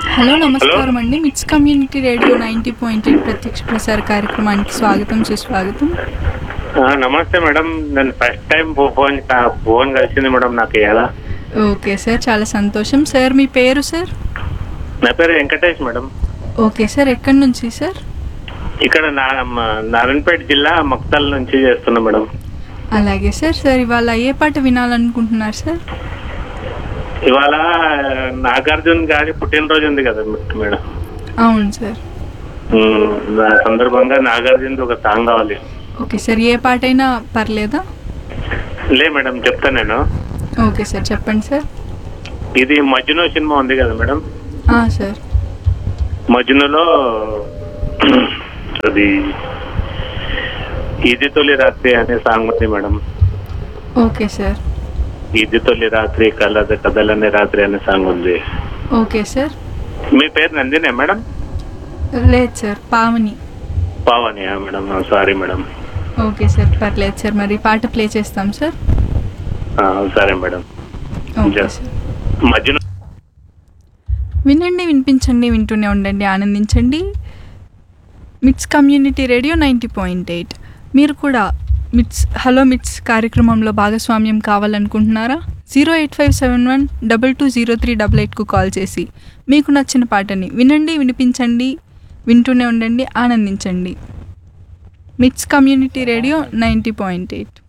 hello నమస్కారం అండి MITS community radio ninety point eight ప్రత్యక్ష ప్రసార కార్యక్రమానికి స్వాగతం సుస్వాగతం ఆ, నమస్తే మేడం నేను ఫస్ట్ టైం ఫోన్ ఫోన్ కలిసింది మేడం నాకు ఎలా ఓకే సార్ చాలా సంతోషం సార్ మీ పేరు సార్ నా పేరు వెంకటేష్ మేడం ఓకే సార్ ఎక్కడి నుంచి సార్ ఇక్కడ నా మ- నారాయణపేట జిల్లా మక్తల్ నుంచి చేస్తున్నా మేడం అలాగే సార్ సార్ ఇవాళ ఏ పాట వినాలనుకుంటున్నారు సార్ ఇవాళ నాగార్జున గారి పుట్టినరోజు ఉంది కదా మేడం అవును సార్ ఉమ్, ఆ సందర్భంగా నాగార్జున ఒక సాంగ్ కావాలి ఓకే సార్ ఏ పాట అయినా పర్లేదా లే మేడం చెప్తా నేను ఓకే సార్ చెప్పండి సార్ ఇది మజ్ను సినిమా ఉంది కదా మేడం ఆ, సార్ మజ్నులో అది ఇది తొలి రాత్రి అనే సాంగ్ ఉంది మేడం ఓకే సార్ ఇది తొలి రాత్రి కలద కథలనే రాత్రి అనే సాంగ్ ఉంది ఓకే సార్ మీ పేరు నందినే మేడం లేదు సార్ పావని పావనియా madam sorry madam okay sir పర్లేదు సార్ మరి పాట ప్లే చేస్తాం సార్ ఆ, సరే మేడం ఓకే జ- సార్ మధ్యలో వినండి వినిపించండి వింటూనే ఉండండి ఆనందించండి MITS community radio ninety point eight మీరు కూడా మిట్స్ హలో మిట్స్ కార్యక్రమంలో భాగస్వామ్యం కావాలనుకుంటున్నారా zero eight five seven one double two zero three double ఎయిట్కు కాల్ చేసి మీకు నచ్చిన పాటని వినండి వినిపించండి వింటూనే ఉండండి ఆనందించండి MITS community radio ninety point eight